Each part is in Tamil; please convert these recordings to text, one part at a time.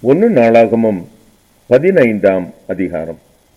ஒன்னு நாளாகமம் பதினைந்தாம் அதிகாரம்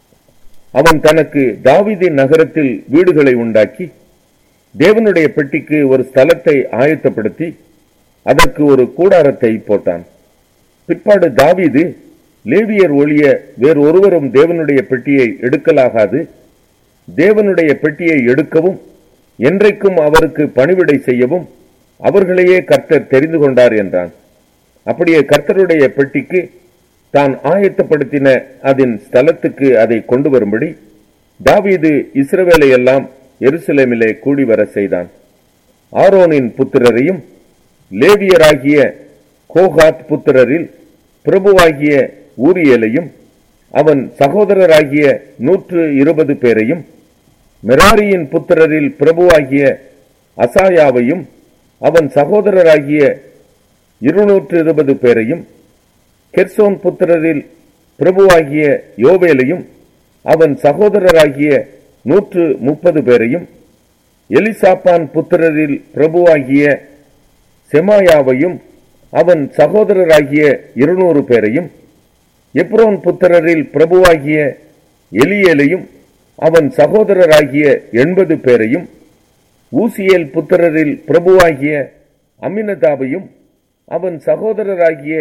அவன் தனக்கு தாவீதின் நகரத்தில் வீடுகளை உண்டாக்கி தேவனுடைய பெட்டிக்கு ஒரு ஸ்தலத்தை ஆயத்தப்படுத்தி அதற்கு ஒரு கூடாரத்தை போட்டான் பிற்பாடு தாவீது லேவியர் ஒழிய வேறு ஒருவரும் தேவனுடைய பெட்டியை எடுக்கலாகாது தேவனுடைய பெட்டியை எடுக்கவும் என்றைக்கும் அவருக்கு பணிவிடை செய்யவும் அவர்களையே கர்த்தர் தெரிந்து கொண்டார் என்றான் அப்படியே கர்த்தருடைய பெட்டிக்கு தான் ஆயத்தப்படுத்தின அதன் ஸ்தலத்துக்கு அதை கொண்டு வரும்படி தாவீது இஸ்ரவேலை எல்லாம் எருசலேமிலே கூடி வர செய்தான் ஆரோனின் புத்திரரையும் லேவியராகிய கோகாத் புத்திரரில் பிரபுவாகிய ஊரியலையும் அவன் சகோதரராகிய நூற்று இருபது பேரையும் மெராரியின் புத்திரரில் பிரபுவாகிய அசாயாவையும் அவன் சகோதரராகிய இருநூற்று இருபது பேரையும் கெர்சோன் புத்திரரில் பிரபுவாகிய யோவேலையும் அவன் சகோதரராகிய நூற்று முப்பது பேரையும் எலிசாப்பான் புத்திரரில் பிரபுவாகிய செமாயாவையும் அவன் சகோதரராகிய இருநூறு பேரையும் எப்ரோன் புத்திரரில் பிரபுவாகிய எலியேலையும் அவன் சகோதரராகிய எண்பது பேரையும் ஊசியேல் புத்திரரில் பிரபுவாகிய அமினதாவையும் அவன் சகோதரராகிய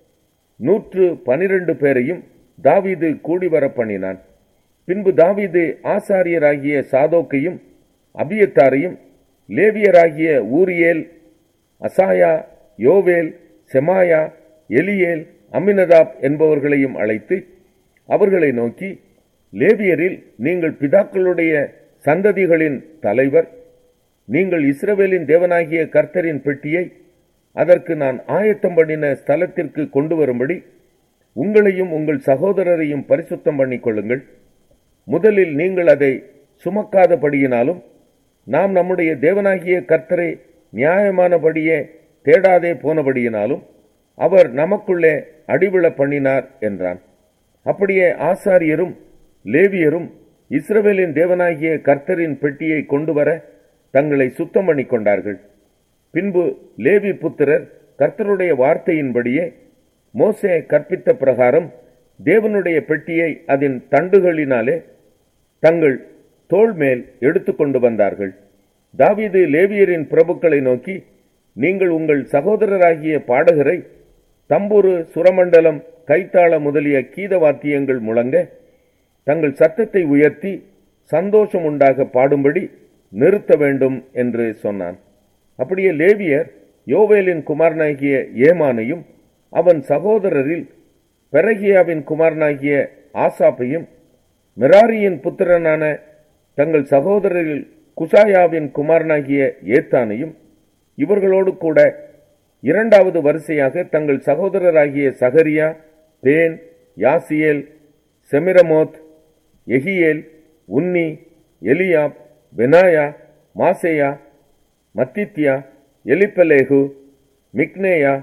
நூற்று பனிரெண்டு பேரையும் தாவீது கூடி வர பண்ணினான் பின்பு தாவீது ஆசாரியராகிய சாதோக்கையும் அபியத்தாரையும் லேவியராகிய ஊரியேல் அசாயா யோவேல் செமாயா எலியேல் அமினதாப் என்பவர்களையும் அழைத்து அவர்களை நோக்கி லேவியரில் நீங்கள் பிதாக்களுடைய சந்ததிகளின் தலைவர் நீங்கள் இஸ்ரவேலின் தேவனாகிய கர்த்தரின் பெட்டியை அதற்கு நான் ஆயத்தம் பண்ணின ஸ்தலத்திற்கு கொண்டு வரும்படி உங்களையும் உங்கள் சகோதரரையும் பரிசுத்தம் பண்ணிக் கொள்ளுங்கள் முதலில் நீங்கள் அதை சுமக்காதபடியினாலும் நாம் நம்முடைய தேவனாகிய கர்த்தரை நியாயமானபடியே தேடாதே போனபடியினாலும் அவர் நமக்குள்ளே அடிவிழ பண்ணினார் என்றான் அப்படியே ஆசாரியரும் லேவியரும் இஸ்ரவேலின் தேவனாகிய கர்த்தரின் பெட்டியை கொண்டு வர தங்களை சுத்தம் பண்ணிக் கொண்டார்கள் பின்பு லேவி புத்திரர் கர்த்தருடைய வார்த்தையின்படியே மோசே கற்பித்த பிரகாரம் தேவனுடைய பெட்டியை அதன் தண்டுகளினாலே தங்கள் தோள் மேல் எடுத்துக்கொண்டு வந்தார்கள் தாவீது லேவியரின் பிரபுக்களை நோக்கி நீங்கள் உங்கள் சகோதரராகிய பாடகரை தம்புரு சுரமண்டலம் கைத்தாள முதலிய கீத வாத்தியங்கள் முழங்க தங்கள் சத்தத்தை உயர்த்தி சந்தோஷம் உண்டாக பாடும்படி நிறுத்த வேண்டும் என்று சொன்னான் அப்படியே லேவியர் யோவேலின் குமாரனாகிய ஏமானையும் அவன் சகோதரரில் பெரகியாவின் குமாரனாகிய ஆசாப்பையும் மெராரியின் புத்திரனான தங்கள் சகோதரரில் குசாயாவின் குமாரனாகிய ஏத்தானையும் இவர்களோடு கூட இரண்டாவது வரிசையாக தங்கள் சகோதரராகிய சகரியா தேன் யாசியேல் செமிரமோத் எகியேல் உன்னி எலியாப் பெனாயா மாசேயா மத்தித்யா எலிப்பலேகு மிக்னேயா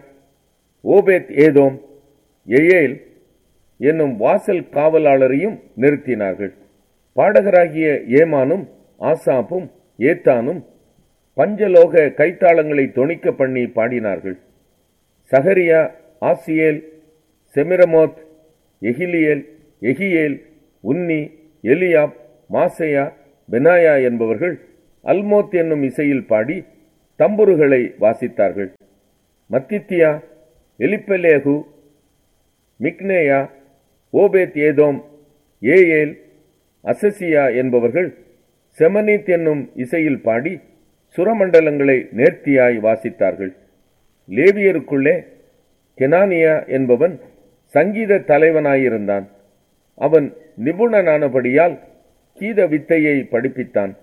ஓபேத் ஏதோம் எயேல் என்னும் வாசல் காவலாளரையும் நிறுத்தினார்கள் பாடகராகிய ஏமானும் ஆசாப்பும் ஏத்தானும் பஞ்சலோக கைத்தாளங்களை தொணிக்க பண்ணி பாடினார்கள் சகரியா ஆசியேல் செமிரமோத் எகிலியேல் Jehiel Unni Eliab Maaseiah Benaiah என்பவர்கள் அல்மோத் என்னும் இசையில் பாடி தம்புருகளை வாசித்தார்கள் மத்தித்தியா எலிப்பலேகு மிக்னேயா ஓபேத் ஏதோம் ஏஏல் அசசியா என்பவர்கள் செமனித் என்னும் இசையில் பாடி சுரமண்டலங்களை நேர்த்தியாய் வாசித்தார்கள் லேவியருக்குள்ளே கெனானியா என்பவன் சங்கீத தலைவனாயிருந்தான் அவன் நிபுணனானபடியால் கீத வித்தையை படிப்பித்தான்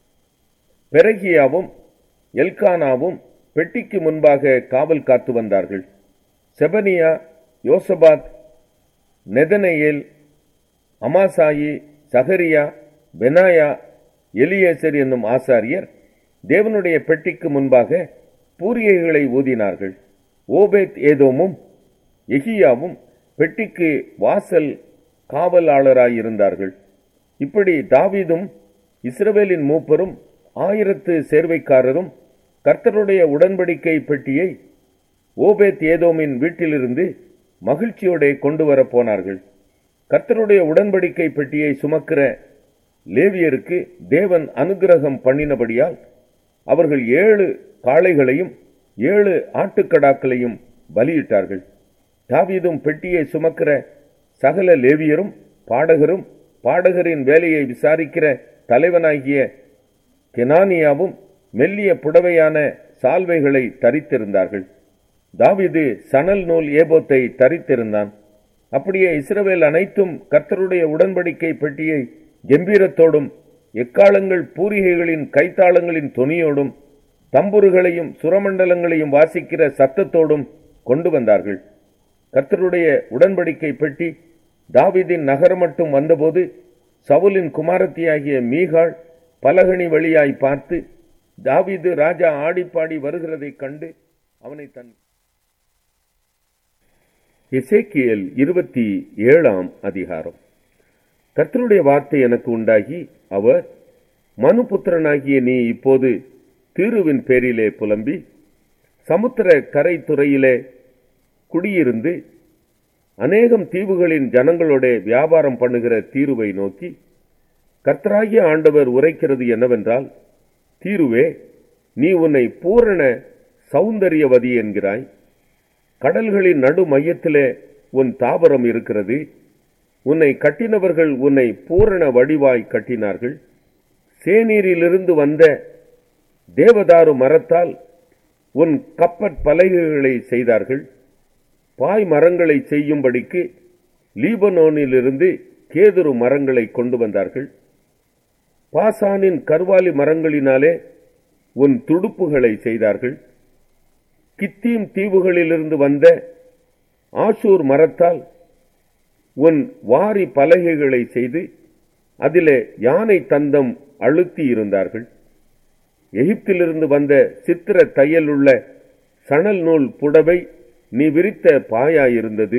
பெரகியாவும் எல்கானாவும் பெட்டிக்கு முன்பாக காவல் காத்து வந்தார்கள் செபனியா யோசபாத் நெதனையேல் அமாசாயி சகரியா பெனாயா எலியேசர் என்னும் ஆசாரியர் தேவனுடைய பெட்டிக்கு முன்பாக பூரியைகளை ஊதினார்கள் ஓபேத் ஏதோமும் எகியாவும் பெட்டிக்கு வாசல் காவலாளராயிருந்தார்கள் இப்படி தாவீதும் இஸ்ரவேலின் மூப்பரும் ஆயிரத்து சேர்வைக்காரரும் கர்த்தருடைய உடன்படிக்கை பெட்டியை ஓபேத் ஏதோமின் வீட்டிலிருந்து மகிழ்ச்சியோட கொண்டு வர போனார்கள் கர்த்தருடைய உடன்படிக்கை பெட்டியை சுமக்கிற லேவியருக்கு தேவன் அனுகிரகம் பண்ணினபடியால் அவர்கள் ஏழு காளைகளையும் ஏழு ஆட்டுக்கடாக்களையும் பலியிட்டார்கள் தாவீதும் பெட்டியை சுமக்கிற சகல லேவியரும் பாடகரும் பாடகரின் வேலையை விசாரிக்கிற தலைவனாகிய கெனானியாவும் மெல்லிய புடவையான சால்வைகளை தரித்திருந்தார்கள் தாவீது சணல் நூல் ஏபோத்தை தரித்திருந்தான் அப்படியே இஸ்ரவேல் அனைத்தும் கர்த்தருடைய உடன்படிக்கை பெட்டியை கம்பீரத்தோடும் எக்காலங்கள் பூரிகைகளின் கைத்தாளங்களின் துணியோடும் தம்புருகளையும் சுரமண்டலங்களையும் வாசிக்கிற சத்தத்தோடும் கொண்டு வந்தார்கள் கர்த்தருடைய உடன்படிக்கை பெட்டி தாவீதின் நகரம் மட்டும் வந்தபோது சவுலின் குமாரத்தியாகிய மீகாள் பலகணி வழியாய் பார்த்து தாவீது ராஜா ஆடிப்பாடி வருகிறதைக் கண்டு அவனை தன் எசேக்கியல் இருபத்தி ஏழாம் அதிகாரம் கர்த்தருடைய வார்த்தை எனக்கு உண்டாகி அவர் மனுபுத்திரனாகிய நீ இப்போது தீருவின் பேரிலே புலம்பி சமுத்திர கரை துறையிலே குடியிருந்து அநேகம் தீவுகளின் ஜனங்களோட வியாபாரம் பண்ணுகிற தீருவை நோக்கி கர்த்தராகிய ஆண்டவர் உரைக்கிறது என்னவென்றால் தீருவே நீ உன்னை பூரண சௌந்தரியவதி என்கிறாய் கடல்களின் நடு மையத்திலே உன் தாவரம் இருக்கிறது உன்னை கட்டினவர்கள் உன்னை பூரண வடிவாய் கட்டினார்கள் சேநீரிலிருந்து வந்த தேவதாரு மரத்தால் உன் கப்பற் பலகைகளை செய்தார்கள் பாய் மரங்களை செய்யும்படிக்கு லீபனோனிலிருந்து கேதுரு மரங்களை கொண்டு வந்தார்கள் பாசானின் கர்வாலி மரங்களினாலே உன் துடுப்புகளை செய்தார்கள் கித்தீம் தீவுகளிலிருந்து வந்த ஆசூர் மரத்தால் உன் வாரி பலகைகளை செய்து அதிலே யானை தந்தம் அழுத்தி இருந்தார்கள் எகிப்திலிருந்து வந்த சித்திர தையலுள்ள சணல் நூல் புடவை நீ விரித்த பாயாயிருந்தது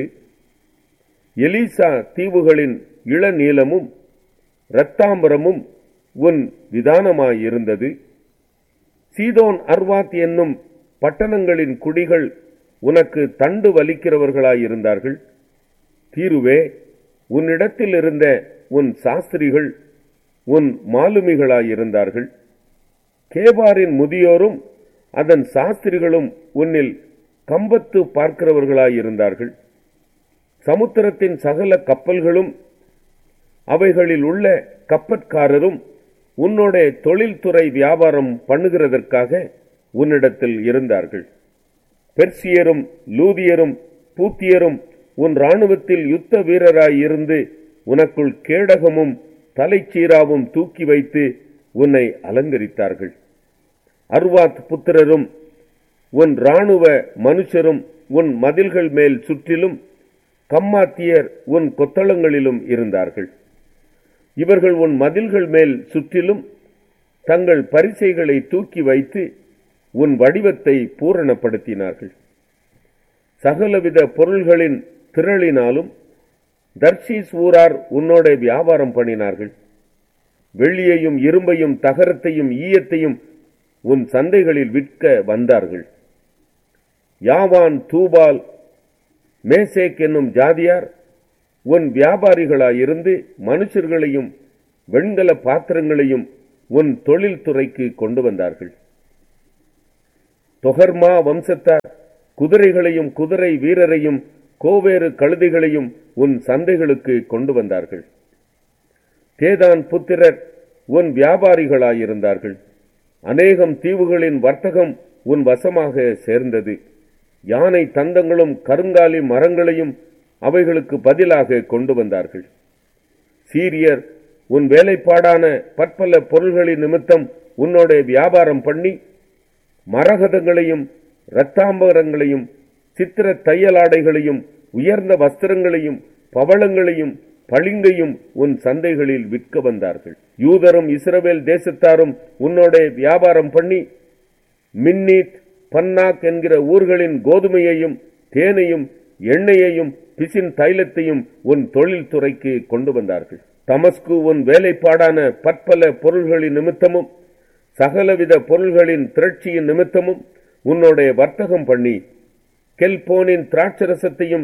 எலிசா தீவுகளின் இளநீளமும் இரத்தாம்பரமும் உன் விதானமாயிருந்தது சீதோன் அர்வாத் என்னும் பட்டணங்களின் குடிகள் உனக்கு தண்டு வலிக்கிறவர்களாயிருந்தார்கள் தீருவே உன்னிடத்தில் இருந்த உன் சாஸ்திரிகள் உன் மாலுமிகளாயிருந்தார்கள் கேபாரின் முதியோரும் அதன் சாஸ்திரிகளும் உன்னில் கம்பத்து பார்க்கிறவர்களாயிருந்தார்கள் சமுத்திரத்தின் சகல கப்பல்களும் அவைகளில் உள்ள கப்பற்காரரும் உன்னோட தொழில்துறை வியாபாரம் பண்ணுகிறதற்காக உன்னிடத்தில் இருந்தார்கள் பெர்சியரும் லூதியரும் பூத்தியரும் உன் இராணுவத்தில் யுத்த வீரராய் இருந்து உனக்குள் கேடகமும் தலைச்சீராவும் தூக்கி வைத்து உன்னை அலங்கரித்தார்கள் அர்வாத் புத்திரரும் உன் இராணுவ மனுஷரும் உன் மதில்கள் மேல் சுற்றிலும் கம்மாத்தியர் உன் கொத்தளங்களிலும் இருந்தார்கள் இவர்கள் உன் மதில்கள் மேல் சுற்றிலும் தங்கள் பரிசைகளை தூக்கி வைத்து உன் வடிவத்தை பூரணப்படுத்தினார்கள் சகலவித பொருள்களின் திரளினாலும் தர்ஷீஸ் ஊரார் உன்னோட வியாபாரம் பண்ணினார்கள் வெள்ளியையும் இரும்பையும் தகரத்தையும் ஈயத்தையும் உன் சந்தைகளில் விற்க வந்தார்கள் யாவான் தூபால் மேசேக் என்னும் ஜாதியார் உன் வியாபாரிகளாயிருந்து மனுஷர்களையும் வெண்கல பாத்திரங்களையும் உன் தொழில்துறைக்கு கொண்டு வந்தார்கள் தொகர்மா வம்சத்தார் குதிரைகளையும் குதிரை வீரரையும் கோவேறு கழுதைகளையும் உன் சந்தைகளுக்கு கொண்டு வந்தார்கள் தேதான் புத்திரர் உன் வியாபாரிகளாயிருந்தார்கள் அநேகம் தீவுகளின் வர்த்தகம் உன் வசமாக சேர்ந்தது யானை தந்தங்களும் கருங்காலி மரங்களையும் அவைகளுக்கு பதிலாக கொண்டு வந்தார்கள் சீரியர் உன் வேலைப்பாடான பற்பல பொருள்களின் நிமித்தம் உன்னோட வியாபாரம் பண்ணி மரகதங்களையும் இரத்தாம்பரங்களையும் சித்திர தையலாடைகளையும் உயர்ந்த வஸ்திரங்களையும் பவளங்களையும் பளிங்கையும் உன் சந்தைகளில் விற்க வந்தார்கள் யூதரும் இஸ்ரவேல் தேசத்தாரும் உன்னோட வியாபாரம் பண்ணி மின்னீத் பன்னாக் என்கிற ஊர்களின் கோதுமையையும் தேனையும் எண்ணெயையும் பிசின் தைலத்தையும் உன் தொழில் துறைக்கு கொண்டு வந்தார்கள் தமஸ்கு உன் வேலைப்பாடான பற்பல பொருள்களின் நிமித்தமும் சகலவித பொருள்களின் திரட்சியின் நிமித்தமும் உன்னோட வர்த்தகம் பண்ணி கெல்போனின் திராட்சரசத்தையும்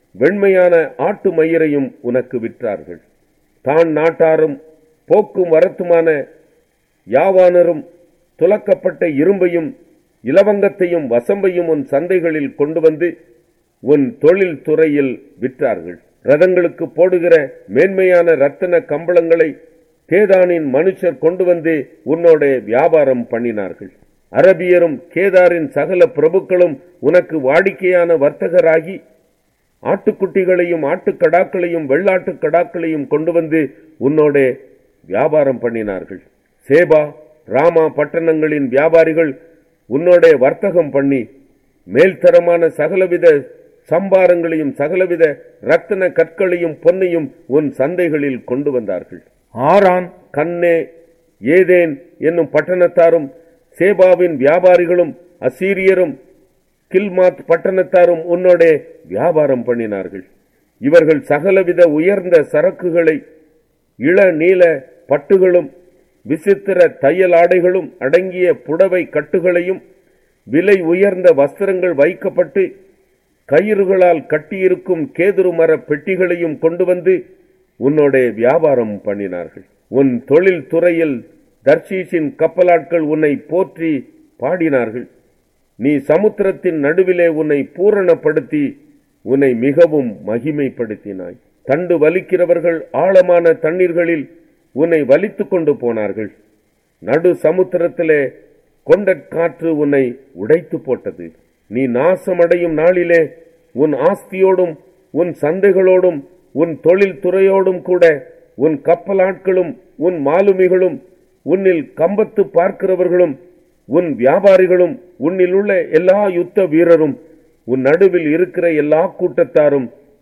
வெண்மையான ஆட்டு மயிரையும் உனக்கு விற்றார்கள் தான் நாட்டாரும் போக்கும் வரத்துமான யாவானரும் துலக்கப்பட்ட இரும்பையும் இலவங்கத்தையும் வசம்பையும் உன் சந்தைகளில் கொண்டு வந்து உன் தொழில் துறையில் விற்றார்கள் ரதங்களுக்கு போடுகிற மேன்மையான ரத்தின கம்பளங்களை கேதானின் மனுஷர் கொண்டு வந்து உன்னோட வியாபாரம் பண்ணினார்கள் அரபியரும் கேதாரின் சகல பிரபுக்களும் உனக்கு வாடிக்கையான வர்த்தகராகி ஆட்டுக்குட்டிகளையும் ஆட்டுக்கடாக்களையும் வெள்ளாட்டுக் கடாக்களையும் கொண்டு வந்து உன்னோட வியாபாரம் பண்ணினார்கள் சேபா ராமா பட்டணங்களின் வியாபாரிகள் உன்னோட வர்த்தகம் பண்ணி மேல்தரமான சகலவித சம்பாரங்களையும் சகலவித ரத்தின கற்களையும் பொன்னையும் உன் சந்தைகளில் கொண்டு வந்தார்கள் ஆரான் கண்ணே ஏதேன் என்னும் பட்டணத்தாரும் சேபாவின் வியாபாரிகளும் அசீரியரும் கில்மாத் பட்டணத்தாரும் உன்னோட வியாபாரம் பண்ணினார்கள் இவர்கள் சகலவித உயர்ந்த சரக்குகளை இள நீல பட்டுகளும் விசித்திர தையல் ஆடைகளும் அடங்கிய புடவை கட்டுகளையும் விலை உயர்ந்த வஸ்திரங்கள் வைக்கப்பட்டு கயிறுகளால் கட்டியிருக்கும் கேதுரு மர பெட்டிகளையும் கொண்டு வந்து உன்னோட வியாபாரம் பண்ணினார்கள் உன் தொழில் துறையில் தர்ஷீஷின் கப்பலாட்கள் உன்னை போற்றி பாடினார்கள் நீ சமுத்திரத்தின் நடுவிலே உன்னை பூரணப்படுத்தி உன்னை மிகவும் மகிமைப்படுத்தினாய் தண்டு வலிக்கிறவர்கள் ஆழமான தண்ணீர்களில் உன்னை வலித்துக் கொண்டு போனார்கள் நடு சமுத்திரத்திலே கொண்டற்காற்று உன்னை உடைத்து போட்டது நீ நாசமடையும் நாளிலே உன் ஆஸ்தியோடும் உன் சந்தைகளோடும் உன் தொழில் துறையோடும் கூட உன் கப்பலாட்களும் உன் மாலுமிகளும் உன்னில் கம்பத்து பார்க்கிறவர்களும் உன் வியாபாரிகளும் உன்னில் உள்ள எல்லா யுத்த வீரரும் உன் நடுவில் இருக்கிற எல்லா கூட்டத்தாரும்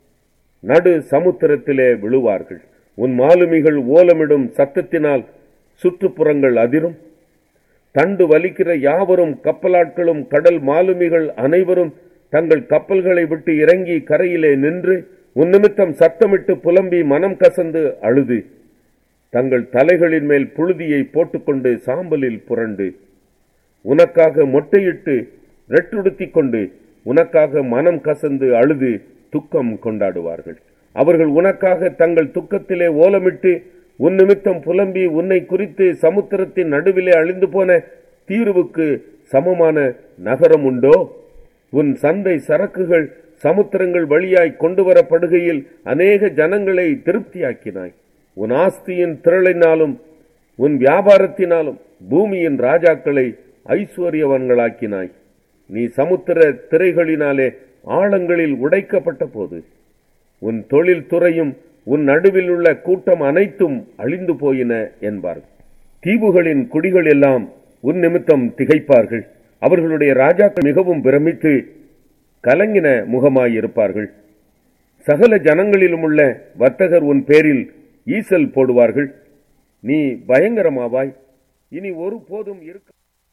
நடு சமுத்திரத்திலே விழுவார்கள் உன் மாலுமிகள் ஓலமிடும் சத்தத்தினால் சுற்றுப்புறங்கள் அதிரும் தண்டு வலிக்கிற யாவரும் கப்பலாட்களும் கடல் மாலுமிகள் அனைவரும் தங்கள் கப்பல்களை விட்டு இறங்கி கரையிலே நின்று உன் நிமித்தம் சத்தமிட்டு புலம்பி மனம் கசந்து அழுது தங்கள் தலைகளின் மேல் புழுதியை போட்டுக்கொண்டு சாம்பலில் புரண்டு உனக்காக மொட்டையிட்டு ரெட்டுடுத்திக் கொண்டு உனக்காக மனம் கசந்து அழுது துக்கம் கொண்டாடுவார்கள் அவர்கள் உனக்காக தங்கள் துக்கத்திலே ஓலமிட்டு உன் நிமித்தம் புலம்பி உன்னை குறித்து சமுத்திரத்தின் நடுவிலே அழிந்து போன தீர்வுக்கு சமமான நகரம் உண்டோ உன் சந்தை சரக்குகள் சமுத்திரங்கள் வழியாய் கொண்டு வரப்படுகையில் அநேக ஜனங்களை திருப்தியாக்கினாய் உன் ஆஸ்தியின் திரளினாலும் உன் வியாபாரத்தினாலும் பூமியின் ராஜாக்களை ஐஸ்வர்யவன்களாக்கினாய் நீ சமுத்திர திரைகளினாலே ஆழங்களில் உடைக்கப்பட்ட போது உன் தொழில் துறையும் உன் நடுவில் உள்ள கூட்டம் அனைத்தும் அழிந்து போயின என்பார் தீவுகளின் குடிகள் எல்லாம் உன் நிமித்தம் திகைப்பார்கள் அவர்களுடைய ராஜாக்கள் மிகவும் பிரமித்து கலங்கின முகமாயிருப்பார்கள் சகல ஜனங்களிலும் உள்ள வர்த்தகர் உன் பேரில் ஈசல் போடுவார்கள் நீ பயங்கரமாவாய் இனி ஒரு போதும் இருக்க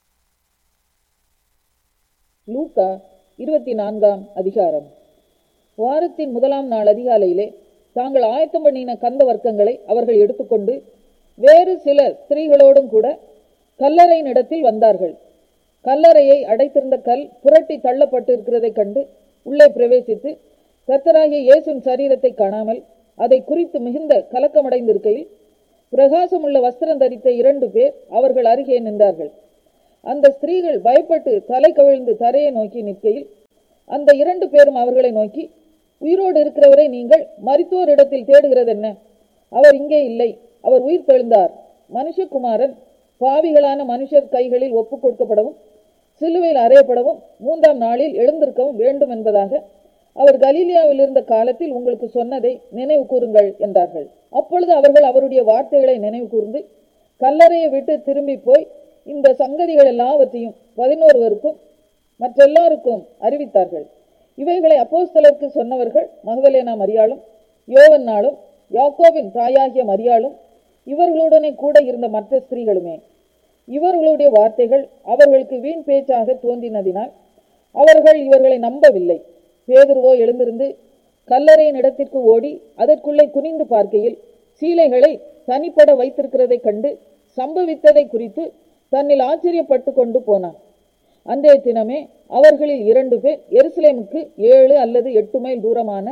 லூக்கா இருபத்தி நான்காம் அதிகாரம் வாரத்தின் முதலாம் நாள் அதிகாலையிலே தாங்கள் ஆயத்தம் பண்ணின கந்த வர்க்கங்களை அவர்கள் எடுத்துக்கொண்டு வேறு சில ஸ்திரீகளோடும் கூட கல்லறையின் இடத்தில் வந்தார்கள் கல்லறையை அடைத்திருந்த கல் புரட்டி தள்ளப்பட்டிருக்கிறதைக் கண்டு உள்ளே பிரவேசித்து கர்த்தராகிய இயேசுவின் சரீரத்தை காணாமல் அதை குறித்து மிகுந்த கலக்கமடைந்திருக்கையில் பிரகாசமுள்ள வஸ்திரம் தரித்த இரண்டு பேர் அவர்கள் அருகே நின்றார்கள் அந்த ஸ்திரீகள் பயப்பட்டு தலை கவிழ்ந்து தரையை நோக்கி நிற்கையில் அந்த இரண்டு பேரும் அவர்களை நோக்கி உயிரோடு இருக்கிறவரை நீங்கள் மரித்தோர் இடத்தில் தேடுகிறது என்ன அவர் இங்கே இல்லை அவர் உயிர் தெழுந்தார் மனுஷகுமாரன் பாவிகளான மனுஷர் கைகளில் ஒப்புக் கொடுக்கப்படவும் சிலுவையில் அறையப்படவும் மூன்றாம் நாளில் எழுந்திருக்கவும் வேண்டும் என்பதாக அவர் கலீலியாவில் இருந்த காலத்தில் உங்களுக்கு சொன்னதை நினைவு கூறுங்கள் என்றார்கள் அப்பொழுது அவர்கள் அவருடைய வார்த்தைகளை நினைவு கூர்ந்து கல்லறையை விட்டு திரும்பி போய் இந்த சங்கதிகள் எல்லாவற்றையும் பதினோருவருக்கும் மற்றெல்லாருக்கும் அறிவித்தார்கள் இவைகளை அப்போஸ்தலருக்கு சொன்னவர்கள் மகதலேனா மரியாளும் யோவன்னாலும் யாக்கோபின் தாயாகிய மரியாளும் இவர்களுடனே கூட இருந்த மற்ற ஸ்திரீகளுமே இவர்களுடைய வார்த்தைகள் அவர்களுக்கு வீண் பேச்சாக தோன்றினதினால் அவர்கள் இவர்களை நம்பவில்லை பேதுருவோ எழுந்திருந்து கல்லறையின் இடத்திற்கு ஓடி அதற்குள்ளே குனிந்து பார்க்கையில் சீலைகளை தனிப்பட வைத்திருக்கிறதைக் கண்டு சம்பவித்ததை குறித்து தன்னில் ஆச்சரியப்பட்டு கொண்டு போனான் அன்றைய தினமே அவர்களில் இரண்டு பேர் எருசலேமுக்கு ஏழு அல்லது எட்டு மைல் தூரமான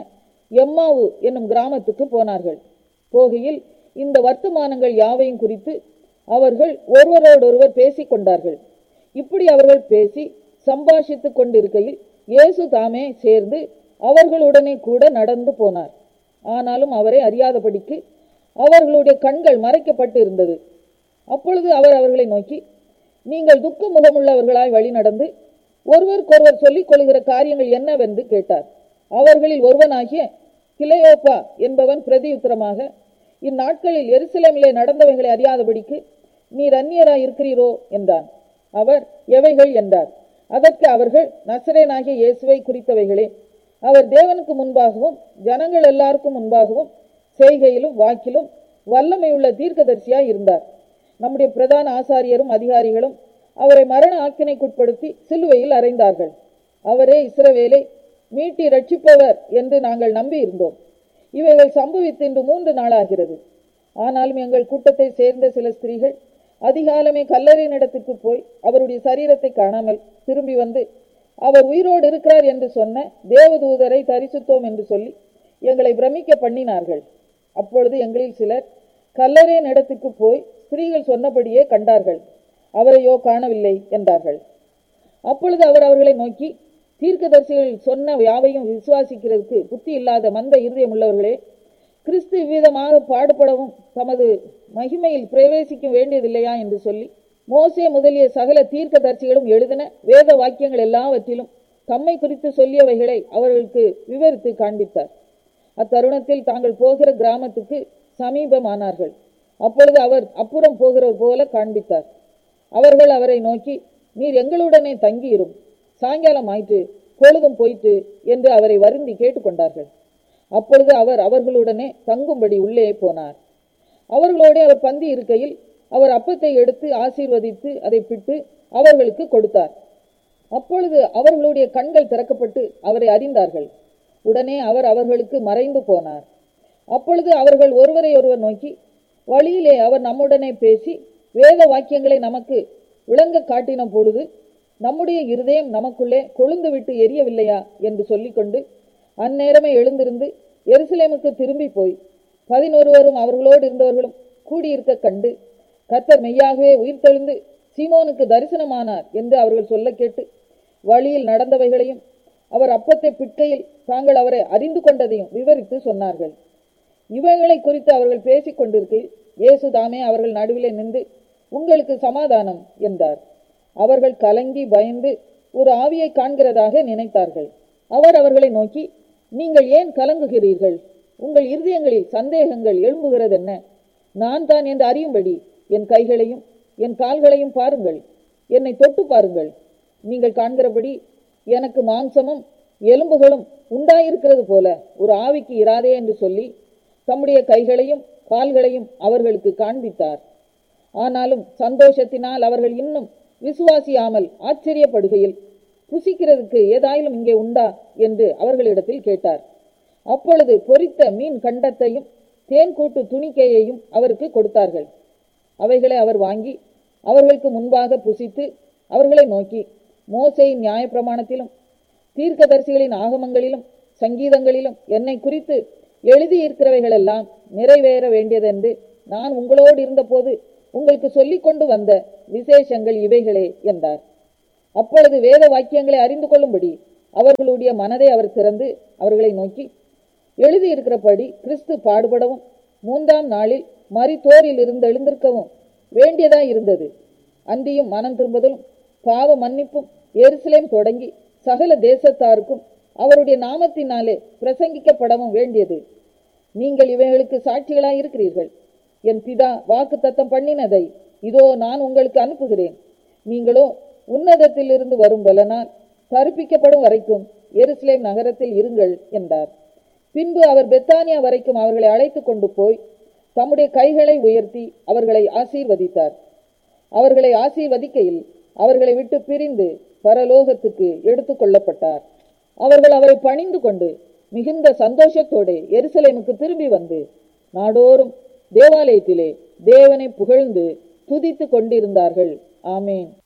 எம்மாவு என்னும் கிராமத்துக்கு போனார்கள் போகையில் இந்த வர்த்தமானங்கள் யாவையும் குறித்து அவர்கள் ஒருவரோடொருவர் பேசிக் கொண்டார்கள் இப்படி அவர்கள் பேசி சம்பாஷித்துக் கொண்டிருக்கையில் இயேசு தாமே சேர்ந்து அவர்களுடனே கூட நடந்து போனார் ஆனாலும் அவரை அறியாதபடிக்கு அவர்களுடைய கண்கள் மறைக்கப்பட்டு இருந்தது அப்பொழுது அவர் அவர்களை நோக்கி நீங்கள் துக்க முகமுள்ளவர்களாய் வழி நடந்து ஒருவருக்கொருவர் சொல்லிக் கொள்கிற காரியங்கள் என்னவென்று கேட்டார் அவர்களில் ஒருவனாகிய கிளையோப்பா என்பவன் பிரதியுத்தரமாக இந்நாட்களில் எருசலேமிலே நடந்தவைகளை அறியாதபடிக்கு நீர் அந்நியராய் இருக்கிறீரோ என்றான் அவர் எவைகள் என்றார் அதற்கு அவர்கள் நசரேனாகிய இயேசுவை குறித்தவைகளே அவர் தேவனுக்கு முன்பாகவும் ஜனங்கள் எல்லாருக்கும் முன்பாகவும் செய்கையிலும் வாக்கிலும் வல்லமையுள்ள தீர்க்கதரிசியாய் இருந்தார் நம்முடைய பிரதான ஆசாரியரும் அதிகாரிகளும் அவரை மரண ஆக்கினைக்குட்படுத்தி சிலுவையில் அறைந்தார்கள் அவரே இஸ்ரவேலை மீட்டி ரட்சிப்பவர் என்று நாங்கள் நம்பி இருந்தோம் இவைகள் சம்பவித்து இன்று மூன்று நாளாகிறது ஆனாலும் எங்கள் கூட்டத்தை சேர்ந்த சில ஸ்திரீகள் அதிகாலமே கல்லறையினிடத்துக்கு போய் அவருடைய சரீரத்தை காணாமல் திரும்பி வந்து அவர் உயிரோடு இருக்கிறார் என்று சொன்ன தேவதூதரை தரிசித்தோம் என்று சொல்லி எங்களை பிரமிக்க பண்ணினார்கள் அப்பொழுது எங்களில் சிலர் கல்லறையின் இடத்துக்கு போய் ஸ்திரீகள் சொன்னபடியே கண்டார்கள் அவரையோ காணவில்லை என்றார்கள் அப்பொழுது அவர் அவர்களை நோக்கி தீர்க்கதரிசிகள் சொன்ன யாவையும் விசுவாசிக்கிறதுக்கு புத்தி இல்லாத மந்த இருதயம் உள்ளவர்களே கிறிஸ்து விதமாக பாடுபடவும் தமது மகிமையில் பிரவேசிக்க வேண்டியதில்லையா என்று சொல்லி மோசே முதலிய சகல தீர்க்கதரிசிகளும் எழுதின வேத வாக்கியங்கள் எல்லாவற்றிலும் தம்மை குறித்து சொல்லியவைகளை அவர்களுக்கு விவரித்து காண்பித்தார் அத்தருணத்தில் தாங்கள் போகிற கிராமத்துக்கு சமீபமானார்கள் அப்பொழுது அவர் அப்புறம் போகிறவர் போல காண்பித்தார் அவர்கள் அவரை நோக்கி நீர் எங்களுடனே தங்கியிரும் சாயங்காலம் ஆயிற்று பொழுதும் போயிற்று என்று அவரை வருந்தி கேட்டுக்கொண்டார்கள் அப்பொழுது அவர் அவர்களுடனே தங்கும்படி உள்ளே போனார் அவர்களோடே அவர் பந்தி இருக்கையில் அவர் அப்பத்தை எடுத்து ஆசீர்வதித்து அதை பிட்டு அவர்களுக்கு கொடுத்தார் அப்பொழுது அவர்களுடைய கண்கள் திறக்கப்பட்டு அவரை அறிந்தார்கள் உடனே அவர் அவர்களுக்கு மறைந்து போனார் அப்பொழுது அவர்கள் ஒருவரை ஒருவர் நோக்கி வழியிலே அவர் நம்முடனே பேசி வேத வாக்கியங்களை நமக்கு விளங்க காட்டின பொழுது நம்முடைய இருதயம் நமக்குள்ளே கொழுந்து விட்டு எரியவில்லையா என்று சொல்லிக்கொண்டு அந்நேரமே எழுந்திருந்து எருசலேமுக்கு திரும்பி போய் பதினொருவரும் அவர்களோடு இருந்தவர்களும் கூடியிருக்க கண்டு கர்த்தர் மெய்யாகவே உயிர்த்தெழுந்து சீமோனுக்கு தரிசனமானார் என்று அவர்கள் சொல்ல கேட்டு வழியில் நடந்தவைகளையும் அவர் அப்பத்தை பிட்கையில் தாங்கள் அவரை அறிந்து கொண்டதையும் விவரித்து சொன்னார்கள் இவைகளை குறித்து அவர்கள் பேசிக் கொண்டிருக்கையில் இயேசு தாமே அவர்கள் நடுவிலே நின்று உங்களுக்கு சமாதானம் என்றார் அவர்கள் கலங்கி பயந்து ஒரு ஆவியை காண்கிறதாக நினைத்தார்கள் அவர் அவர்களை நோக்கி நீங்கள் ஏன் கலங்குகிறீர்கள் உங்கள் இருதயங்களில் சந்தேகங்கள் எழும்புகிறதென்ன நான் தான் என்று அறியும்படி என் கைகளையும் என் கால்களையும் பாருங்கள் என்னை தொட்டு பாருங்கள் நீங்கள் காண்கிறபடி எனக்கு மாம்சமும் எலும்புகளும் உண்டாயிருக்கிறது போல ஒரு ஆவிக்கு இராதே என்று சொல்லி தம்முடைய கைகளையும் கால்களையும் அவர்களுக்கு காண்பித்தார் ஆனாலும் சந்தோஷத்தினால் அவர்கள் இன்னும் விசுவாசியாமல் ஆச்சரியப்படுகையில் புசிக்கிறதுக்கு ஏதாயிலும் இங்கே உண்டா என்று அவர்களிடத்தில் கேட்டார் அப்பொழுது பொரித்த மீன் கண்டத்தையும் தேன் கூட்டு துணிக்கையையும் அவருக்கு கொடுத்தார்கள் அவைகளை அவர் வாங்கி அவர்களுக்கு முன்பாக புசித்து அவர்களை நோக்கி மோசையின் நியாயப்பிரமாணத்திலும் தீர்க்கதரிசிகளின் ஆகமங்களிலும் சங்கீதங்களிலும் என்னை குறித்து எழுதியிருக்கிறவைகளெல்லாம் நிறைவேற வேண்டியதென்று நான் உங்களோடு இருந்தபோது உங்களுக்கு சொல்லிக் கொண்டு வந்த விசேஷங்கள் இவைகளே என்றார் அப்பொழுது வேத வாக்கியங்களை அறிந்து கொள்ளும்படி அவர்களுடைய மனதை அவர் திறந்து அவர்களை நோக்கி எழுதியிருக்கிறபடி கிறிஸ்து பாடுபடவும் மூன்றாம் நாளில் மரித்தோரில் இருந்து எழுந்திருக்கவும் வேண்டியதாய் இருந்தது அன்றியும் மனம் திரும்புதலும் பாவ மன்னிப்பும் எருசலேம் தொடங்கி சகல தேசத்தாருக்கும் அவருடைய நாமத்தினாலே பிரசங்கிக்கப்படவும் வேண்டியது நீங்கள் இவைகளுக்கு சாட்சிகளாய் இருக்கிறீர்கள் என் பிதா வாக்கு தத்தம் பண்ணினதை இதோ நான் உங்களுக்கு அனுப்புகிறேன் நீங்களோ உன்னதத்திலிருந்து வரும் பலனால் கருப்பிக்கப்படும் வரைக்கும் எருசலேம் நகரத்தில் இருங்கள் என்றார் பின்பு அவர் பெத்தானியா வரைக்கும் அவர்களை அழைத்து கொண்டு போய் தம்முடைய கைகளை உயர்த்தி அவர்களை ஆசீர்வதித்தார் அவர்களை ஆசீர்வதிக்கையில் அவர்களை விட்டு பிரிந்து பரலோகத்துக்கு எடுத்து கொள்ளப்பட்டார் அவர்கள் அவரை பணிந்து கொண்டு மிகுந்த சந்தோஷத்தோடு எருசலேமுக்கு திரும்பி வந்து நாடோறும் தேவாலயத்திலே தேவனை புகழ்ந்து துதித்து கொண்டிருந்தார்கள் ஆமேன்